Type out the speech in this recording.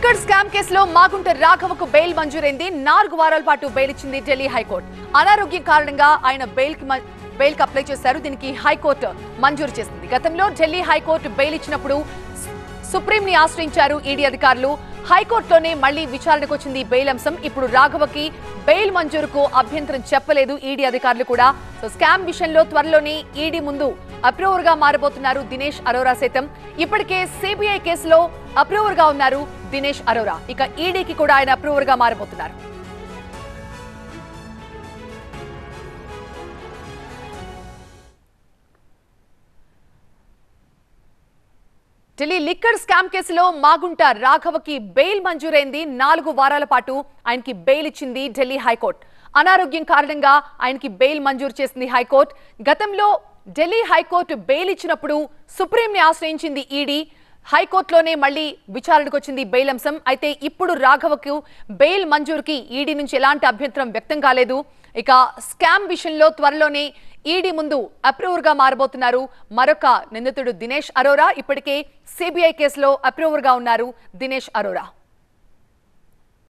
liquor scam కేసులో Magunta రాఘవకు bail మంజూరైంది నాలుగు వారాల పాటు బెయిల్ ఇచ్చింది ఢిల్లీ హైకోర్టు అనారోగ్యం కారణంగా ఆయన బెయిల్ కి బెయిల్ కి అప్లై చేశారు దీనికి హైకోర్టు మంజూరు చేసింది గతంలో ఢిల్లీ హైకోర్టు బెయిల్ ఇచ్చినప్పుడు సుప్రీం ని ఆశ్రయించారు ఈడీ అధికారులు హైకోర్టులోనే మళ్లీ విచారణకు వచ్చింది బెయిల్ అంశం ఇప్పుడు రాఘవకి బెయిల్ మంజూరుకు అభ్యంతరం చెప్పలేదు ఈడీ అధికారులు కూడా సో స్కామ్ విషయంలో త్వరలోనే ఈడీ ముందు అప్రూవర్ గా మారబోతున్నారు దినేష్ అరోరా సైతం ఇప్పటికే సిబిఐ కేసులో అప్రూవర్ గా ఉన్నారు దినేష్ అరోరా ఇక ఈడీకి కూడా ఆయన అప్రూవర్ గా మారబోతున్నారు ఢిల్లీ లిక్కర్ స్కామ్ కేసులో మాగుంట రాఘవకి బెయిల్ మంజూరైంది నాలుగు వారాల పాటు ఆయనకి బెయిల్ ఇచ్చింది ఢిల్లీ హైకోర్టు అనారోగ్యం కారణంగా ఆయనకి బెయిల్ మంజూరు చేసింది హైకోర్టు గతంలో ఢిల్లీ హైకోర్టు బెయిల్ ఇచ్చినప్పుడు సుప్రీంని ఆశ్రయించింది ఈడీ హైకోర్టులోనే మళ్ళీ విచారణకు వచ్చింది బెయిల్ అంశం అయితే ఇప్పుడు రాఘవకు బెయిల్ మంజూరుకి ఈడీ నుంచి ఎలాంటి అభ్యంతరం వ్యక్తం కాలేదు ఇక స్కామ్ విషయంలో త్వరలోనే ఈడీ ముందు అప్రూవర్ గా మారబోతున్నారు మరొక నిందితుడు దినేష్ అరోరా ఇప్పటికే సిబిఐ కేసులో అప్రూవర్ గా ఉన్నారు దినేష్ అరోరా